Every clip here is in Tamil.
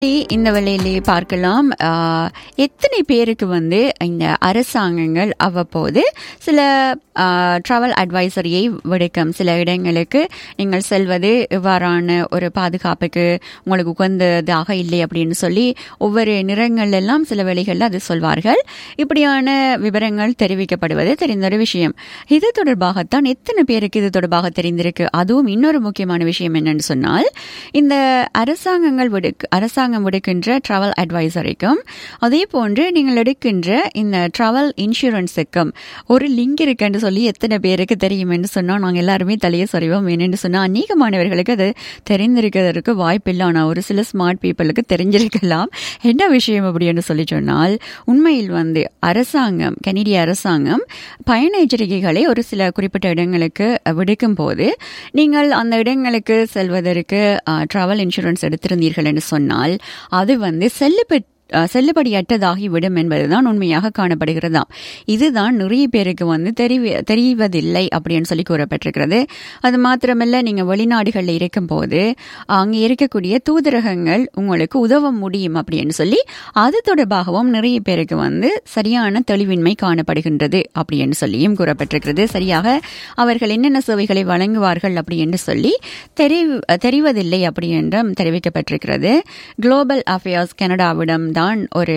இந்த வேளையிலே பார்க்கலாம் ஆஹ், எத்தனை பேருக்கு வந்து இந்த அரசாங்கங்கள் அவ்வப்போது சில ட்ராவல் அட்வைசரியை விடுக்கும் சில இடங்களுக்கு நீங்கள் செல்வது இவ்வாறான ஒரு பாதுகாப்புக்கு உங்களுக்கு உகந்ததாக இல்லை அப்படின்னு சொல்லி ஒவ்வொரு நிறங்கள் எல்லாம் சில வேளைகளில் அது சொல்வார்கள் இப்படியான விவரங்கள் தெரிவிக்கப்படுவது தெரிந்த ஒரு விஷயம் இது தொடர்பாகத்தான் எத்தனை பேருக்கு இது தொடர்பாக தெரிந்திருக்கு அதுவும் இன்னொரு முக்கியமான விஷயம் என்னன்னு சொன்னால் இந்த அரசாங்கங்கள் விடுக்கு அரசாங்கம் விடுக்கின்ற டிராவல் அட்வைசரிக்கும் அதே போன்று நீங்கள் எடுக்கின்ற இந்த டிராவல் இன்சூரன்ஸுக்கும் ஒரு லிங்க் இருக்குன்னு சொல்லி எத்தனை பேருக்கு தெரியும் என்று சொன்னால் நாங்கள் எல்லாருமே தலையை சொறிவோம் என்னென்னு சொன்னால் அநேகமானவர்களுக்கு அது தெரிந்திருக்கிறதுக்கு வாய்ப்பில்லை ஆனால் ஒரு சில ஸ்மார்ட் பீப்புளுக்கு தெரிஞ்சிருக்கலாம் என்ன விஷயம் அப்படின்னு சொல்லி சொன்னால் உண்மையில் வந்து அரசாங்கம் கனடிய அரசாங்கம் பயண எச்சரிக்கைகளை ஒரு சில குறிப்பிட்ட இடங்களுக்கு விடுக்கும் போது நீங்கள் அந்த இடங்களுக்கு செல்வதற்கு டிராவல் இன்சூரன்ஸ் எடுத்திருந்தீர்கள் என்று சொன்னால் அது வந்து செல்லுபெற்று அஹ், செல்லுபடியற்றதாகி விடும் என்பதுதான் உண்மையாக காணப்படுகிறதாம் இதுதான் நிறைய பேருக்கு வந்து தெரிவி தெரிவதில்லை அப்படின்னு சொல்லி கூறப்பட்டிருக்கிறது அது மாத்திரமல்ல நீங்க வெளிநாடுகளில் இருக்கும்போது அங்கே இருக்கக்கூடிய தூதரகங்கள் உங்களுக்கு உதவ முடியும் அப்படின்னு சொல்லி அது தொடர்பாகவும் நிறைய பேருக்கு வந்து சரியான தெளிவின்மை காணப்படுகின்றது அப்படின்னு சொல்லியும் கூறப்பட்டிருக்கிறது சரியாக அவர்கள் என்னென்ன சேவைகளை வழங்குவார்கள் அப்படி என்று சொல்லி தெரிவு தெரிவதில்லை அப்படி என்றும் தெரிவிக்கப்பட்டிருக்கிறது குளோபல் அஃபேர்ஸ் கனடாவிடம் தான் ஒரு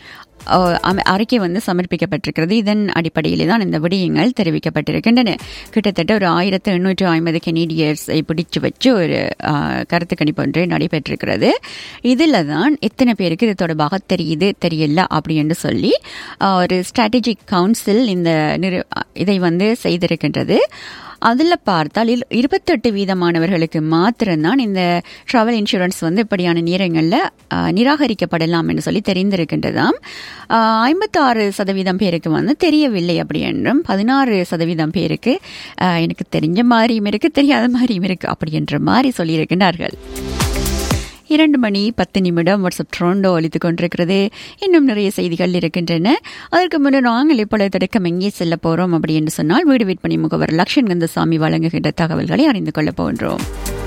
அஹ், அம- அறிக்கை வந்து சமர்ப்பிக்கப்பட்டிருக்கிறது இதன் அடிப்படையிலே தான் இந்த விடயங்கள் தெரிவிக்கப்பட்டிருக்கின்றன கிட்டத்தட்ட ஒரு ஆயிரத்து எண்ணூற்று ஐம்பது கெனடியர்ஸை பிடிச்சு வச்சு ஒரு அஹ், கருத்து கணிப்பு ஒன்று நடைபெற்றிருக்கிறது இதில் தான் எத்தனை பேருக்கு இது தொடர்பாக தெரியுது தெரியல அப்படின்னு சொல்லி அஹ், ஒரு ஸ்ட்ராட்டஜிக் கவுன்சில் இந்த நிறு இதை வந்து செய்திருக்கின்றது அதில் பார்த்தால் இல்- இருபத்தெட்டு வீதமானவர்களுக்கு மாத்திரம்தான் இந்த ட்ராவல் இன்சூரன்ஸ் வந்து இப்படியான நேரங்களில் நிராகரிக்கப்படலாம் என்று சொல்லி தெரிந்திருக்கின்றதாம் ஐம்பத்தாறு சதவீதம் பேருக்கு வந்து தெரியவில்லை அப்படி என்றும் பதினாறு சதவீதம் பேருக்கு ஆஹ், எனக்கு தெரிஞ்ச மாதிரியும் இருக்கு தெரியாத மாதிரியும் இருக்கு அப்படி என்ற மாதிரி சொல்லியிருக்கின்றார்கள் இரண்டு மணி பத்து நிமிடம் வாட்ஸ்அப் ட்ரோண்டோ ஒலித்துக் கொண்டிருக்கிறது இன்னும் நிறைய செய்திகள் இருக்கின்றன அதற்கு முன்னர் நாங்கள் இப்பொழுது தொடக்கம் எங்கே செல்ல போறோம் அப்படி என்று சொன்னால் வீடு விற்பனை முகவர் லக்ஷன் கந்தசாமி வழங்குகின்ற தகவல்களை அறிந்து கொள்ளப் போகின்றோம்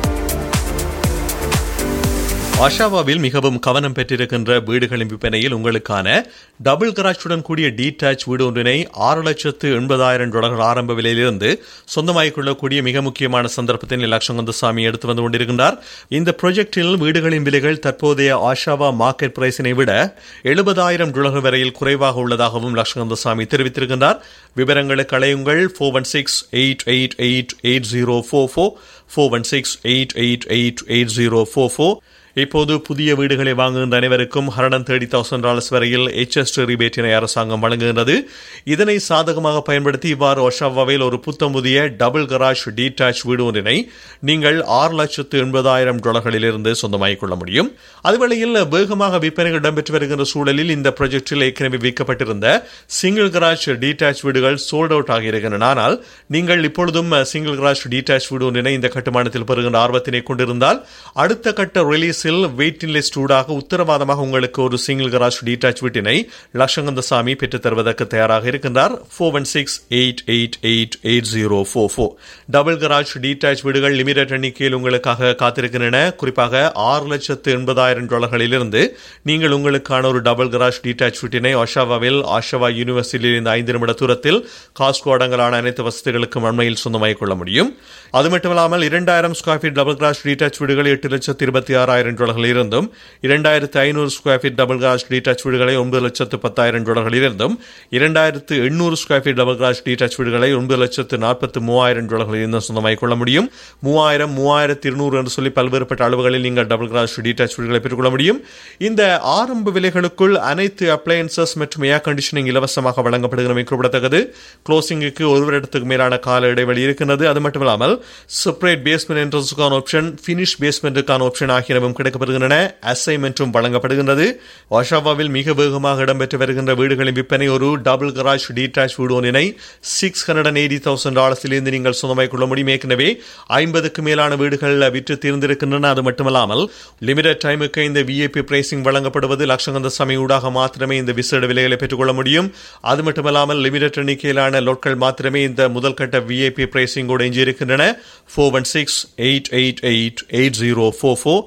ஆஷாவாவில் மிகவும் கவனம் பெற்றிருக்கின்ற வீடுகளின் விற்பனையில் உங்களுக்கான டபுள் கராஜுடன் கூடிய டீடாச் வீடு ஒன்றினை ஆறு லட்சத்து எண்பதாயிரம் டாலர்கள் ஆரம்ப விலையிலிருந்து சொந்தமாகிக் கொள்ளக்கூடிய மிக முக்கியமான சந்தர்ப்பத்தை லட்சங்கந்தசாமி எடுத்து வந்து கொண்டிருக்கின்றார் இந்த ப்ராஜெக்டில் வீடுகளின் விலைகள் தற்போதைய ஆஷாவா மார்க்கெட் பிரைஸினை விட எழுபதாயிரம் டாலர்கள் வரையில் குறைவாக உள்ளதாகவும் லட்சங்கந்தசாமி தெரிவித்திருக்கின்றார் விவரங்களுக்கு அழையுங்கள் four one six eight eight eight eight zero four four four one six eight eight eight eight zero four four இப்போது புதிய வீடுகளை வாங்குகின்ற அனைவருக்கும் ஹண்ட்ரட் தேர்ட்டி தௌசண்ட் டாலர்ஸ் வரையில் எச்எஸ்டி ரிபேட்டினை அரசாங்கம் வழங்குகின்றது இதனை சாதகமாக பயன்படுத்தி இவ்வாறு ஒஷாவாவில் ஒரு புத்தம் புதிய டபுள் கராஜ் டீடாச் வீடு ஒன்றினை நீங்கள் ஆறு லட்சத்து எண்பதாயிரம் டாலர்களிலிருந்து சொந்தமாகிக் கொள்ள முடியும் அதுவேளையில் வேகமாக விற்பனைகள் இடம்பெற்று வருகின்ற சூழலில் இந்த ப்ராஜெக்டில் ஏற்கனவே விற்கப்பட்டிருந்த சிங்கிள் கராஜ் டீடாச் வீடுகள் சோல்ட் அவுட் ஆகியிருக்கின்றன ஆனால் நீங்கள் இப்பொழுதும் சிங்கிள் கராஜ் டீடாச் வீடு ஒன்றினை இந்த கட்டுமானத்தில் பெறுகின்ற ஆர்வத்தினை கொண்டிருந்தால் அடுத்த கட்ட ரிலீஸில் வெயிட்டிங் லிஸ்ட் ஊடாக உத்தரவாதமாக உங்களுக்கு ஒரு சிங்கிள் கராஜ் டீடாச் வீட்டினை லட்சங்கந்தசாமி பெற்றுத் தருவதற்கு தயாராக இருக்கின்றார் four one six eight eight eight eight zero four four double garage detach வீடுகள் லிமிடெட் எண்ணிக்கையில் உங்களுக்காக காத்திருக்கின்றன குறிப்பாக ஆறு லட்சத்து எண்பதாயிரம் டாலர்களிலிருந்து நீங்கள் உங்களுக்கான ஒரு டபுள் கராஜ் டீடாச் வீட்டினை ஆஷாவாவில் ஆஷாவா யூனிவர்சிட்டியில் இந்த ஐந்து நிமிட தூரத்தில் காஸ்கோ அடங்கலான அனைத்து வசதிகளுக்கும் அண்மையில் சொந்தமாகிக் கொள்ள முடியும் அது மட்டுமல்லாமல் இரண்டாயிரம் square feet double garage detach வீடுகள் எட்டு லட்சத்து இருபத்தி ஆறாயிரம் டாலர்களில் இருந்தும் இரண்டாயிரத்து ஐநூறு square feet double garage detach வீடுகளை ஒன்பது லட்சத்து பத்தாயிரம் டாலர்களில் இருந்தும் இரண்டாயிரத்து எண்ணூறு square feet double garage detach வீடுகளை ஒன்பது லட்சத்து நாற்பத்து மூவாயிரம் டாலர்களில் இருந்தும் சொந்தமாகிக் கொள்ள முடியும் மூவாயிரம் மூவாயிரத்து இருநூறு என்று சொல்லி பல்வேறுபட்ட அளவுகளில் நீங்கள் டபுள் கிராஸ் டீடாச் வீடுகளை பெற்றுக்கொள்ள முடியும் இந்த ஆரம்ப விலைகளுக்குள் அனைத்து அப்ளையன்சஸ் மற்றும் ஏர் கண்டிஷனிங் இலவசமாக வழங்கப்படுகிறது குறிப்பிடத்தக்கது க்ளோசிங்குக்கு ஒரு வருடத்துக்கு மேலான கால இடைவெளி இருக்கின்றது அது மட்டுமில்லாமல் செப்பரேட் பேஸ்மெண்ட் என்ட்ரன்ஸுக்கான ஆப்ஷன் ஃபினிஷ் பேஸ்மெண்ட்டுக்கான ஆப்ஷன் ஆகியனவும் கிடைக்கப்படுகின்றன அசைன்மெண்ட்டும் வழங்கப்படுகின்றது ஒஷாவாவில் மிக வேகமாக இடம்பெற்று வருகின்ற வீடுகளின் விற்பனை ஒரு டபுள் கராஜ் டீடாச் வீடு ஒன்றினை six hundred and eighty thousand டாலர்ஸிலிருந்து நீங்கள் சொந்தமாய் கொள்ள முடியும் ஏற்கனவே ஐம்பதுக்கு மேலான வீடுகள் விற்று தீர்ந்திருக்கின்றன அது மட்டுமல்லாமல் லிமிடெட் டைமுக்கு இந்த விஐபி பிரைசிங் வழங்கப்படுவது லட்சங்கந்த சமய ஊடாக மாத்திரமே இந்த விசேட விலைகளை பெற்றுக்கொள்ள முடியும் அது மட்டுமல்லாமல் லிமிடெட் எண்ணிக்கையிலான லோட்கள் மாத்திரமே இந்த முதல் கட்ட விஐபி பிரைசிங்கோடு எஞ்சி இருக்கின்றன four one six eight eight eight eight zero four four four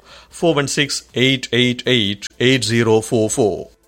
four one six eight eight eight eight zero four four